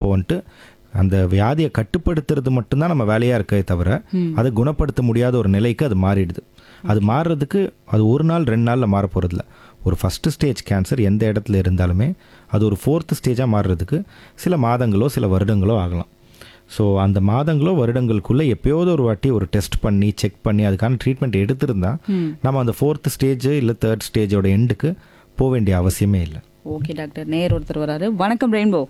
வந்துட்டு அந்த வியாதியை கட்டுப்படுத்துறது மட்டும்தான் நம்ம வேலையாக இருக்கே தவிர அதை குணப்படுத்த முடியாத ஒரு நிலைக்கு அது மாறிடுது அது மாறுறதுக்கு அது ஒரு நாள் ரெண்டு நாளில் மாற போகிறதில்ல ஒரு ஃபஸ்ட்டு ஸ்டேஜ் கேன்சர் எந்த இடத்துல இருந்தாலுமே அது ஒரு ஃபோர்த்து ஸ்டேஜாக மாறுறதுக்கு சில மாதங்களோ சில வருடங்களோ ஆகலாம் ஸோ அந்த மாதங்களோ வருடங்களுக்குள்ளே எப்போயாவது ஒரு வாட்டி ஒரு டெஸ்ட் பண்ணி செக் பண்ணி அதுக்கான ட்ரீட்மெண்ட் எடுத்திருந்தா நம்ம அந்த ஃபோர்த் ஸ்டேஜ் இல்லை தேர்ட் ஸ்டேஜோட எண்டுக்கு போக வேண்டிய அவசியமே இல்லை ஓகே டாக்டர் நேர் ஒருத்தர் வராரு வணக்கம் ரெயின்போ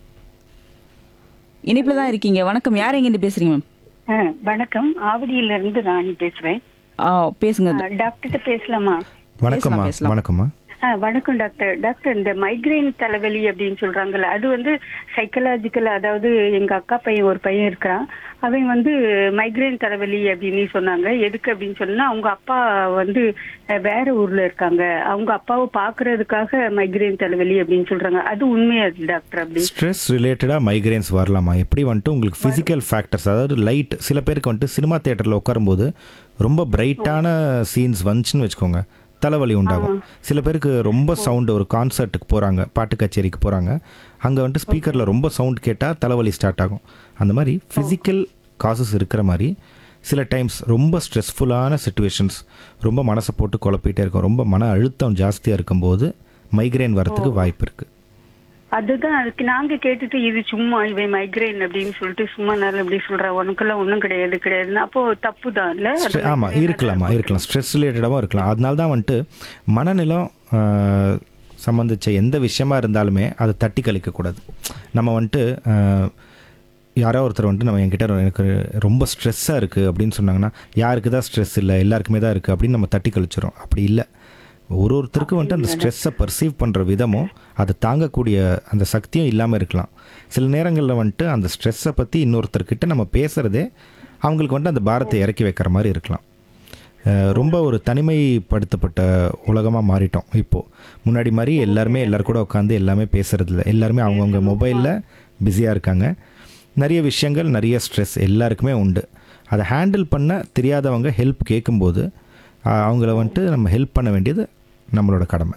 இனிப்புல தான் இருக்கீங்க வணக்கம் யார் எங்கேருந்து பேசுறீங்க மேம் ஆ, வணக்கம் ஆவடியில இருந்து ராணி பேசுறேன் ஆ பேசுங்க ஆ, டாக்டர்கிட்ட பேசலாமா வணக்கம்மா பேசலாம். வணக்கம்மா ஆ, வணக்கம் டாக்டர் டாக்டர் இந்த மைக்ரைன் தலைவலி அப்படின்னு சொல்றாங்கல்ல அது வந்து சைக்கலாஜிக்கல் அதாவது எங்க அக்கா பையன் ஒரு பையன் இருக்கிறான் அவன் வந்து மைக்ரைன் தலைவலி அப்படின்னு சொன்னாங்க எதுக்கு அப்படின்னு சொன்னா அவங்க அப்பா வந்து அஹ், வேற ஊர்ல இருக்காங்க அவங்க அப்பாவை பாக்குறதுக்காக மைக்ரைன் தலைவலி அப்படின்னு சொல்றாங்க அது உண்மையா டாக்டர் அப்படி ஸ்ட்ரெஸ் ரிலேட்டடாக மைக்ரைன்ஸ் வரலாமா எப்படி வந்துட்டு உங்களுக்கு ஃபிசிக்கல் ஃபேக்டர்ஸ் அதாவது லைட் சில பேருக்கு வந்துட்டு சினிமா தேட்டரில் உட்காரும்போது ரொம்ப பிரைட்டான சீன்ஸ் வந்துச்சுன்னு வச்சுக்கோங்க தலைவலி உண்டாகும் சில பேருக்கு ரொம்ப சவுண்டு ஒரு கான்சர்ட்டுக்கு போகிறாங்க பாட்டு கச்சேரிக்கு போகிறாங்க அங்கே வந்துட்டு ஸ்பீக்கரில் ரொம்ப சவுண்ட் கேட்டால் தலைவலி ஸ்டார்ட் ஆகும் அந்த மாதிரி ஃபிசிக்கல் காசஸ் இருக்கிற மாதிரி சில டைம்ஸ் ரொம்ப ஸ்ட்ரெஸ்ஃபுல்லான சுச்சுவேஷன்ஸ் ரொம்ப மனசை போட்டு குழப்பிட்டே இருக்கும் ரொம்ப மன அழுத்தம் ஜாஸ்தியாக இருக்கும்போது மைக்ரைன் வரத்துக்கு வாய்ப்பு இருக்குது அதுதான் அதுக்கு நாங்க கேட்டுட்டு இது சும்மா இவன் மைக்ரைன் அப்படின்னு சொல்லிட்டு சும்மா நாள் இப்படி சொல்ற உனக்கெல்லாம் ஒண்ணும் கிடையாது கிடையாதுன்னு அப்போ தப்பு தான் இல்ல ஸ்ட்ரெ- ஆமா இருக்கலாமா இருக்கலாம் ஸ்ட்ரெஸ் ரிலேட்டடாகவும் இருக்கலாம் அதனால தான் வந்துட்டு மனநிலம் ஆஹ், சம்மந்திச்ச எந்த விஷயமா இருந்தாலுமே அதை தட்டி கழிக்கக்கூடாது நம்ம வந்துட்டு ஆஹ், யாரோ ஒருத்தர் வந்துட்டு நம்ம என்கிட்ட எனக்கு ரொம்ப ஸ்ட்ரெஸ்ஸாக இருக்குது அப்படின்னு சொன்னாங்கன்னா யாருக்கு தான் ஸ்ட்ரெஸ் இல்லை எல்லாருக்குமே தான் இருக்குது அப்படின்னு நம்ம தட்டி கழிச்சிடும் அப்படி இல்லை ஒரு ஒருத்தருக்கும் வந்துட்டு அந்த ஸ்ட்ரெஸ்ஸை பர்சீவ் பண்ணுற விதமும் அதை தாங்கக்கூடிய அந்த சக்தியும் இல்லாமல் இருக்கலாம் சில நேரங்களில் வந்துட்டு அந்த ஸ்ட்ரெஸ்ஸை பற்றி இன்னொருத்தர்கிட்ட நம்ம பேசுகிறதே அவங்களுக்கு வந்துட்டு அந்த பாரத்தை இறக்கி வைக்கிற மாதிரி இருக்கலாம் அஹ் ரொம்ப ஒரு தனிமைப்படுத்தப்பட்ட உலகமாக மாறிட்டோம் இப்போது முன்னாடி மாதிரி எல்லாருமே எல்லார் கூட உட்காந்து எல்லாமே பேசுறதில்ல எல்லாருமே அவங்கவுங்க மொபைலில் பிஸியாக இருக்காங்க நிறைய விஷயங்கள் நிறைய ஸ்ட்ரெஸ் எல்லாருக்குமே உண்டு அதை ஹேண்டில் பண்ண தெரியாதவங்க ஹெல்ப் கேட்கும்போது அஹ் அவங்கள வந்துட்டு நம்ம ஹெல்ப் பண்ண வேண்டியது நம்மளோட கடமை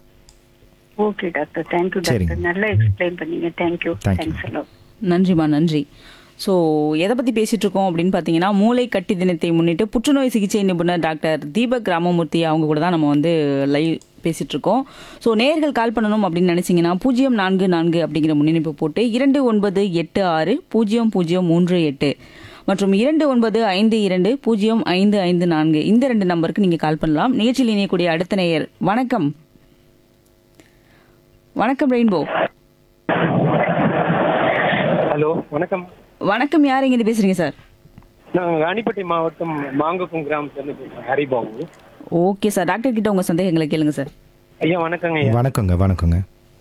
ஓகே டாக்டர் தேங்க்யூ சரிங்க. டாக்டர் நல்லா எக்ஸ்பிளைன் பண்ணீங்க தேங்க்யூ Thank you. தேங்க்ஸ் எல்லாம் நன்றிம்மா நன்றி ஸோ எதை பற்றி பேசிகிட்டு இருக்கோம் அப்படின்னு பார்த்தீங்கன்னா மூளை கட்டி தினத்தை முன்னிட்டு புற்றுநோய் சிகிச்சை நிபுணர் டாக்டர் தீபக் ராமமூர்த்தி அவங்க கூட தான் நம்ம வந்து லைவ் பேசிகிட்டு இருக்கோம் ஸோ நேர்கள் கால் பண்ணணும் அப்படின்னு நினச்சிங்கன்னா பூஜ்ஜியம் நான்கு நான்கு அப்படிங்கிற முன்னிணைப்பு போட்டு இரண்டு ஒன்பது எட்டு ஆறு பூஜ்ஜியம் பூஜ்ஜியம் மூன்று எட்டு மற்றும் இரண்டு ஒன்பது ஐந்து இரண்டு பூஜ்ஜியம் ஐந்து ஐந்து நான்கு இந்த ரெண்டு நம்பருக்கு நீங்கள் கால் பண்ணலாம் நிகழ்ச்சியில் இணையக்கூடிய அடுத்த நேயர் வணக்கம் வணக்கம் ரெயின்போ ஹலோ வணக்கம் வணக்கம் யார் எங்கேருந்து பேசுகிறீங்க சார் நான் ராணிப்பட்டி மாவட்டம் மாங்குப்பம் கிராமத்துலேருந்து பேசுகிறேன் ஹரிபாபு ஓகே சார் டாக்டர் கிட்ட உங்க சந்தேகங்களை கேளுங்க சார் ஐயா வணக்கங்க ஐயா வணக்கங்க வணக்கங்க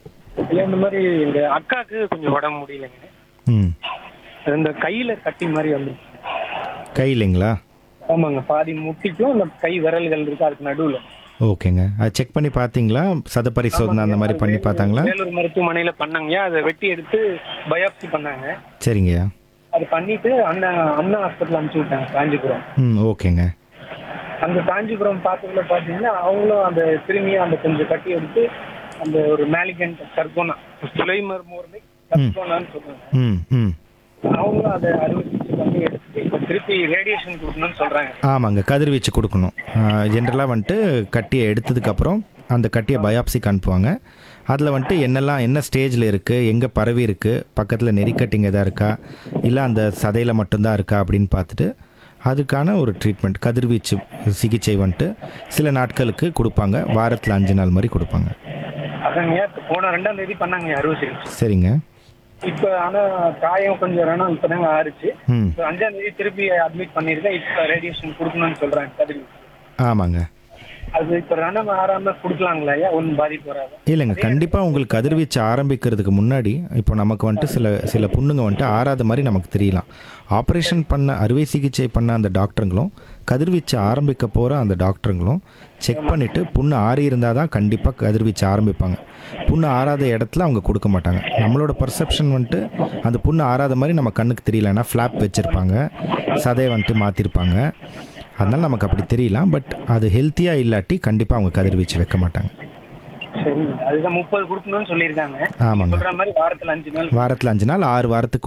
ஐயா இந்த மாதிரி எங்க அக்காவுக்கு கொஞ்சம் உடம்பு முடியலைங்க ம் இந்த கையில கட்டி மாதிரி வந்து கையிலைங்களா ஆமாங்க பாதி முட்டிக்கும் அந்த கை விரல்கள் இருக்கு அதுக்கு நடுவுல ஓகேங்க அது செக் பண்ணி பார்த்தீங்களா சத பரிசோதனை அந்த மாதிரி பண்ணி பார்த்தாங்களா வேலூர் மருத்துவமனையில பண்ணாங்கய்யா அதை வெட்டி எடுத்து பயாப்சி பண்ணாங்க சரிங்கய்யா அது பண்ணிட்டு அண்ணா அண்ணா ஹாஸ்பிட்டல் அனுப்பிச்சு விட்டாங்க காஞ்சிபுரம் ம் ஓகேங்க அந்த காஞ்சிபுரம் பார்த்ததுல பாத்தீங்கன்னா அவங்களும் அந்த திரும்பியும் அந்த கொஞ்சம் கட்டி எடுத்து அந்த ஒரு மேலிகண்ட் சர்க்கோனா சுலைமர் மோர்மை சர்க்கோனான்னு சொல்றாங்க ம் ம் அவங்களும் அதை அறுவை சிகிச்சை பண்ணி எடுத்துட்டு இப்ப திருப்பி ரேடியேஷன் கொடுக்கணும்னு சொல்றாங்க ஆமாங்க கதிர்வீச்சு கொடுக்கணும் ஜென்ரலாக வந்துட்டு கட்டியை எடுத்ததுக்கப்புறம் அந்த கட்டியை பயாப்சிக்கு அனுப்புவாங்க அதில் வந்துட்டு என்னெல்லாம் என்ன ஸ்டேஜில் இருக்குது எங்கே பரவி இருக்குது பக்கத்தில் நெறிக்கட்டிங் எதாவது இருக்கா இல்லை அந்த சதையில் மட்டும்தான் இருக்கா அப்படின்னு பார்த்துட்டு அதுக்கான ஒரு ட்ரீட்மெண்ட் கதிர்வீச்சு சிகிச்சை வந்துட்டு சில நாட்களுக்கு கொடுப்பாங்க வாரத்தில் அஞ்சு நாள் மாதிரி கொடுப்பாங்க அதாங்க இப்ப போன ரெண்டாம் தேதி பண்ணாங்க அறுவை சிகிச்சை சரிங்க இப்ப ஆனா காயம் கொஞ்சம் ரணம் இப்பதாங்க ஆறுச்சு ம் இப்ப அஞ்சாம் தேதி திருப்பி அட்மிட் பண்ணிருக்கேன் இப்ப ரேடியேஷன் கொடுக்கணும்னு சொல்றாங்க கதிரி ஆமாங்க அது இப்ப ரணம் ஆறாம கொடுக்கலாங்களா ஐயா ஒன்றும் பாதிப்பு வராது இல்லைங்க கண்டிப்பாக உங்களுக்கு கதிர்வீச்சு ஆரம்பிக்கிறதுக்கு முன்னாடி இப்போ நமக்கு வந்துட்டு சில சில புண்ணுங்க வந்துட்டு ஆறாத மாதிரி நமக்கு தெரியலாம் ஆப்ரேஷன் பண்ண அறுவை சிகிச்சை பண்ண அந்த டாக்டருங்களும் கதிர்வீச்சு ஆரம்பிக்க போகிற அந்த டாக்டருங்களும் செக் பண்ணிவிட்டு புண்ணு ஆறி இருந்தால் தான் கண்டிப்பாக கதிர்வீச்சு ஆரம்பிப்பாங்க புண்ணு ஆறாத இடத்துல அவங்க கொடுக்க மாட்டாங்க நம்மளோட பர்செப்ஷன் வந்துட்டு அந்த புண்ணு ஆறாத மாதிரி நம்ம கண்ணுக்கு தெரியலன்னா ஃப்ளாப் வச்சுருப்பாங்க சதையை வந்துட்டு மாற்றிருப்பாங்க அதனால் நமக்கு அப்படி தெரியலாம் பட் அது ஹெல்த்தியாக இல்லாட்டி கண்டிப்பாக அவங்க கதிர்வீச்சு வைக்க மாட்டாங்க சரி அதுதான் முப்பது கொடுக்கணும்னு சொல்லியிருக்காங்க ஆமாங்க சொல்ற மாதிரி வாரத்துல அஞ்சு நாள் வாரத்தில் அஞ்சு நாள் ஆறு வாரத்துக்கு